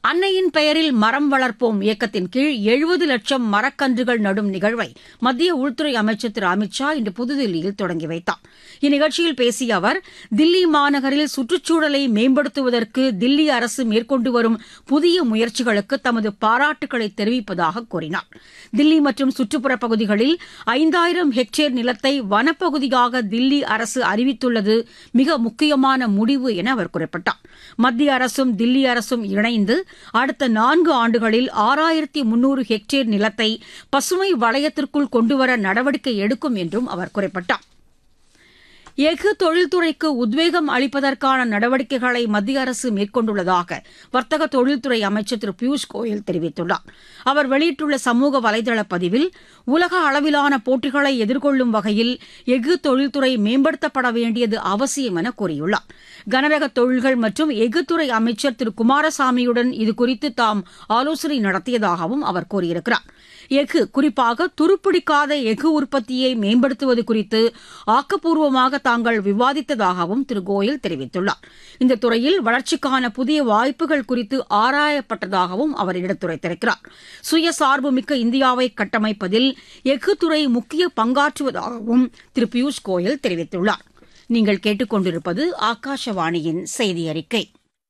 அன்னையின் பெயரில் மரம் வளர்ப்போம் இயக்கத்தின் கீழ் எழுபது லட்சம் மரக்கன்றுகள் நடும் நிகழ்வை மத்திய உள்துறை அமைச்சர் திரு அமித் ஷா இன்று புதுதில்லியில் தொடங்கி வைத்தார் இந்நிகழ்ச்சியில் பேசிய அவர் தில்லி மாநகரில் சுற்றுச்சூழலை மேம்படுத்துவதற்கு தில்லி அரசு மேற்கொண்டு வரும் புதிய முயற்சிகளுக்கு தமது பாராட்டுக்களை தெரிவிப்பதாக கூறினார் தில்லி மற்றும் சுற்றுப்புற பகுதிகளில் ஐந்தாயிரம் ஹெக்டேர் நிலத்தை வனப்பகுதியாக தில்லி அரசு அறிவித்துள்ளது மிக முக்கியமான முடிவு என அவர் குறிப்பிட்டார் மத்திய அரசும் தில்லி அரசும் இணைந்து அடுத்த நான்கு ஆண்டுகளில் ஆறாயிரத்தி முன்னூறு ஹெக்டேர் நிலத்தை பசுமை வளையத்திற்குள் கொண்டுவர நடவடிக்கை எடுக்கும் என்றும் அவர் குறிப்பிட்டார் எஃகு தொழில்துறைக்கு உத்வேகம் அளிப்பதற்கான நடவடிக்கைகளை மத்திய அரசு மேற்கொண்டுள்ளதாக வர்த்தக தொழில்துறை அமைச்சர் திரு பியூஷ் கோயல் தெரிவித்துள்ளார் அவர் வெளியிட்டுள்ள சமூக வலைதள பதிவில் உலக அளவிலான போட்டிகளை எதிர்கொள்ளும் வகையில் எஃகு தொழில்துறை மேம்படுத்தப்பட வேண்டியது அவசியம் என கூறியுள்ளார் கனரக தொழில்கள் மற்றும் எஃகுத்துறை அமைச்சர் திரு குமாரசாமியுடன் இதுகுறித்து தாம் ஆலோசனை நடத்தியதாகவும் அவர் கூறியிருக்கிறார் எஃகு குறிப்பாக துருப்பிடிக்காத எஃகு உற்பத்தியை மேம்படுத்துவது குறித்து ஆக்கப்பூர்வமாக தாங்கள் விவாதித்ததாகவும் திரு கோயல் தெரிவித்துள்ளார் இந்த துறையில் வளர்ச்சிக்கான புதிய வாய்ப்புகள் குறித்து ஆராயப்பட்டதாகவும் அவர் எடுத்துரைத்திருக்கிறார் சுயசார்பு மிக்க இந்தியாவை கட்டமைப்பதில் எஃகு துறை முக்கிய பங்காற்றுவதாகவும் திரு பியூஷ் கோயல் தெரிவித்துள்ளார் நீங்கள் கேட்டுக்கொண்டிருப்பது ஆகாஷவாணியின் செய்தி அறிக்கை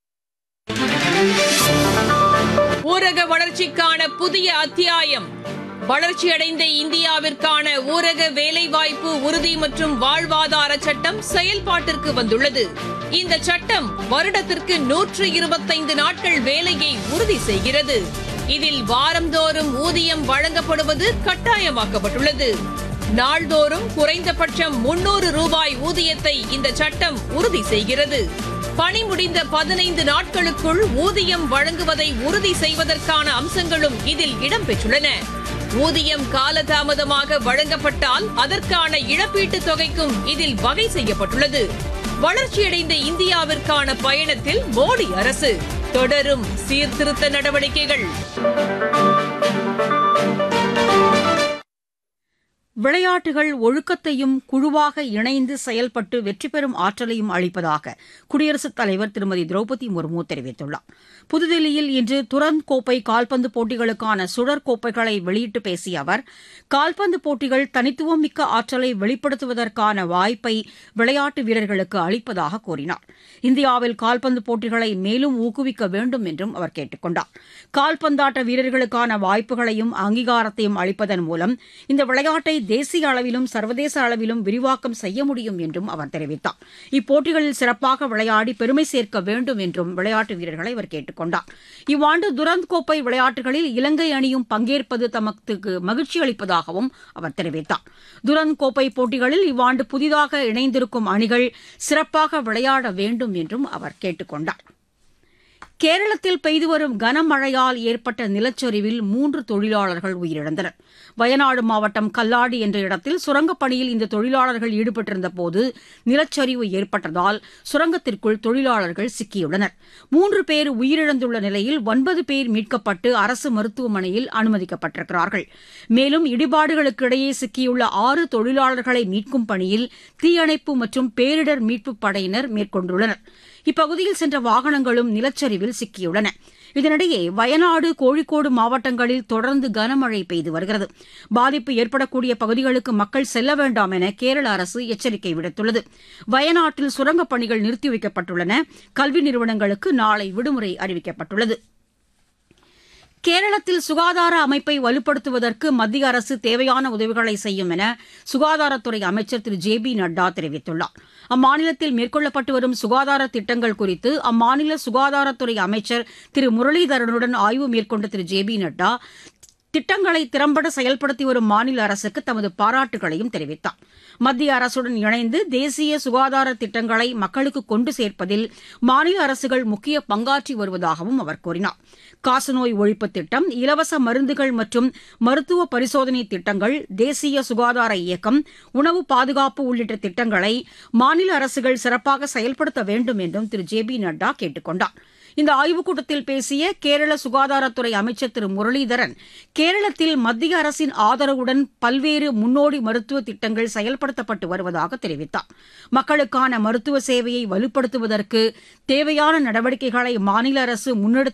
ஊரக வளர்ச்சிக்கான புதிய அத்தியாயம் வளர்ச்சியடைந்த இந்தியாவிற்கான ஊரக வேலைவாய்ப்பு உறுதி மற்றும் வாழ்வாதார சட்டம் செயல்பாட்டிற்கு வந்துள்ளது இந்த சட்டம் வருடத்திற்கு நூற்று இருபத்தைந்து நாட்கள் வேலையை உறுதி செய்கிறது இதில் வாரந்தோறும் ஊதியம் வழங்கப்படுவது கட்டாயமாக்கப்பட்டுள்ளது நாள்தோறும் குறைந்தபட்சம் முன்னூறு ரூபாய் ஊதியத்தை இந்த சட்டம் உறுதி செய்கிறது பணி முடிந்த பதினைந்து நாட்களுக்குள் ஊதியம் வழங்குவதை உறுதி செய்வதற்கான அம்சங்களும் இதில் இடம்பெற்றுள்ளன ஊதியம் காலதாமதமாக வழங்கப்பட்டால் அதற்கான இழப்பீட்டுத் தொகைக்கும் இதில் வகை செய்யப்பட்டுள்ளது வளர்ச்சியடைந்த இந்தியாவிற்கான பயணத்தில் மோடி அரசு தொடரும் சீர்திருத்த நடவடிக்கைகள் விளையாட்டுகள் ஒழுக்கத்தையும் குழுவாக இணைந்து செயல்பட்டு வெற்றி பெறும் ஆற்றலையும் அளிப்பதாக குடியரசுத் தலைவர் திருமதி திரௌபதி முர்மு தெரிவித்துள்ளார் புதுதில்லியில் இன்று துரந்த் கோப்பை கால்பந்து போட்டிகளுக்கான சுழற் கோப்பைகளை வெளியிட்டு பேசிய அவர் கால்பந்து போட்டிகள் தனித்துவம் மிக்க ஆற்றலை வெளிப்படுத்துவதற்கான வாய்ப்பை விளையாட்டு வீரர்களுக்கு அளிப்பதாக கூறினார் இந்தியாவில் கால்பந்து போட்டிகளை மேலும் ஊக்குவிக்க வேண்டும் என்றும் அவர் கேட்டுக் கொண்டார் கால்பந்தாட்ட வீரர்களுக்கான வாய்ப்புகளையும் அங்கீகாரத்தையும் அளிப்பதன் மூலம் இந்த விளையாட்டை தேசிய அளவிலும் சர்வதேச அளவிலும் விரிவாக்கம் செய்ய முடியும் என்றும் அவர் தெரிவித்தார் இப்போட்டிகளில் சிறப்பாக விளையாடி பெருமை சேர்க்க வேண்டும் என்றும் விளையாட்டு வீரர்களை அவர் கேட்டுக் கொண்டார் இவ்வாண்டு துரந்த் கோப்பை விளையாட்டுகளில் இலங்கை அணியும் பங்கேற்பது தமக்கு மகிழ்ச்சி அளிப்பதாகவும் அவர் தெரிவித்தார் துரந்த் கோப்பை போட்டிகளில் இவ்வாண்டு புதிதாக இணைந்திருக்கும் அணிகள் சிறப்பாக விளையாட வேண்டும் என்றும் அவர் கேட்டுக் கொண்டார் கேரளத்தில் பெய்து வரும் கனமழையால் ஏற்பட்ட நிலச்சரிவில் மூன்று தொழிலாளர்கள் உயிரிழந்தனர் வயநாடு மாவட்டம் கல்லாடி என்ற இடத்தில் சுரங்கப் பணியில் இந்த தொழிலாளர்கள் ஈடுபட்டிருந்த போது நிலச்சரிவு ஏற்பட்டதால் சுரங்கத்திற்குள் தொழிலாளர்கள் சிக்கியுள்ளனர் மூன்று பேர் உயிரிழந்துள்ள நிலையில் ஒன்பது பேர் மீட்கப்பட்டு அரசு மருத்துவமனையில் அனுமதிக்கப்பட்டிருக்கிறார்கள் மேலும் இடிபாடுகளுக்கு இடையே சிக்கியுள்ள ஆறு தொழிலாளர்களை மீட்கும் பணியில் தீயணைப்பு மற்றும் பேரிடர் மீட்புப் படையினர் மேற்கொண்டுள்ளனர் இப்பகுதியில் சென்ற வாகனங்களும் நிலச்சரிவில் சிக்கியுள்ளன இதனிடையே வயநாடு கோழிக்கோடு மாவட்டங்களில் தொடர்ந்து கனமழை பெய்து வருகிறது பாதிப்பு ஏற்படக்கூடிய பகுதிகளுக்கு மக்கள் செல்ல வேண்டாம் என கேரள அரசு எச்சரிக்கை விடுத்துள்ளது வயநாட்டில் சுரங்கப் பணிகள் நிறுத்தி வைக்கப்பட்டுள்ளன கல்வி நிறுவனங்களுக்கு நாளை விடுமுறை அறிவிக்கப்பட்டுள்ளது கேரளத்தில் சுகாதார அமைப்பை வலுப்படுத்துவதற்கு மத்திய அரசு தேவையான உதவிகளை செய்யும் என சுகாதாரத்துறை அமைச்சர் திரு ஜே பி நட்டா தெரிவித்துள்ளார் அம்மாநிலத்தில் மேற்கொள்ளப்பட்டு வரும் சுகாதார திட்டங்கள் குறித்து அம்மாநில சுகாதாரத்துறை அமைச்சர் திரு முரளிதரனுடன் ஆய்வு மேற்கொண்ட திரு ஜே பி நட்டா திட்டங்களை திறம்பட செயல்படுத்தி வரும் மாநில அரசுக்கு தமது பாராட்டுகளையும் தெரிவித்தார் மத்திய அரசுடன் இணைந்து தேசிய சுகாதார திட்டங்களை மக்களுக்கு கொண்டு சேர்ப்பதில் மாநில அரசுகள் முக்கிய பங்காற்றி வருவதாகவும் அவர் கூறினார் காசநோய் ஒழிப்பு திட்டம் இலவச மருந்துகள் மற்றும் மருத்துவ பரிசோதனை திட்டங்கள் தேசிய சுகாதார இயக்கம் உணவு பாதுகாப்பு உள்ளிட்ட திட்டங்களை மாநில அரசுகள் சிறப்பாக செயல்படுத்த வேண்டும் என்றும் திரு ஜே பி நட்டா கேட்டுக் கொண்டார் இந்த ஆய்வுக் கூட்டத்தில் பேசிய கேரள சுகாதாரத்துறை அமைச்சர் திரு முரளிதரன் கேரளத்தில் மத்திய அரசின் ஆதரவுடன் பல்வேறு முன்னோடி மருத்துவ திட்டங்கள் செயல்படுத்தப்பட்டு வருவதாக தெரிவித்தார் மக்களுக்கான மருத்துவ சேவையை வலுப்படுத்துவதற்கு தேவையான நடவடிக்கைகளை மாநில அரசு முன்னெடுத்து